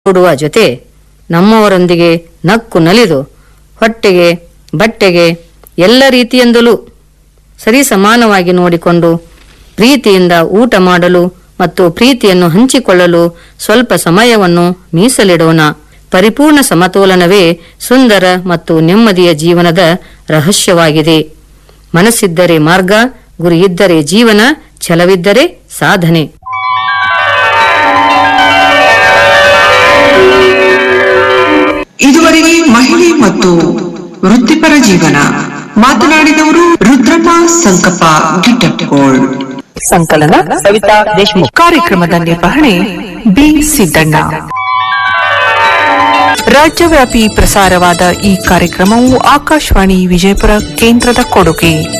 ಕೊಡುವ ಜೊತೆ ನಮ್ಮವರೊಂದಿಗೆ ನಕ್ಕು ನಲಿದು ಹೊಟ್ಟೆಗೆ ಬಟ್ಟೆಗೆ ಎಲ್ಲ ರೀತಿಯಿಂದಲೂ ಸರಿ ಸಮಾನವಾಗಿ ನೋಡಿಕೊಂಡು ಪ್ರೀತಿಯಿಂದ ಊಟ ಮಾಡಲು ಮತ್ತು ಪ್ರೀತಿಯನ್ನು ಹಂಚಿಕೊಳ್ಳಲು ಸ್ವಲ್ಪ ಸಮಯವನ್ನು ಮೀಸಲಿಡೋಣ ಪರಿಪೂರ್ಣ ಸಮತೋಲನವೇ ಸುಂದರ ಮತ್ತು ನೆಮ್ಮದಿಯ ಜೀವನದ ರಹಸ್ಯವಾಗಿದೆ ಮನಸ್ಸಿದ್ದರೆ ಮಾರ್ಗ ಗುರಿಯಿದ್ದರೆ ಜೀವನ ಛಲವಿದ್ದರೆ ಸಾಧನೆ ಇದುವರೆಗೆ ಮಹಿಳೆ ಮತ್ತು ವೃತ್ತಿಪರ ಜೀವನ ಮಾತನಾಡಿದವರು ರುದ್ರಪ್ಪ ಸಂಕಪ್ಪ ಗಿಟ್ಟಪ್ಕೋಳ್ ಸಂಕಲನ ಸವಿತಾ ದೇಶಮುಖ್ ಕಾರ್ಯಕ್ರಮದ ನಿರ್ವಹಣೆ ಬಿ ಸಿದ್ದಣ್ಣ ರಾಜ್ಯವ್ಯಾಪಿ ಪ್ರಸಾರವಾದ ಈ ಕಾರ್ಯಕ್ರಮವು ಆಕಾಶವಾಣಿ ವಿಜಯಪುರ ಕೇಂದ್ರದ ಕೊಡುಗೆ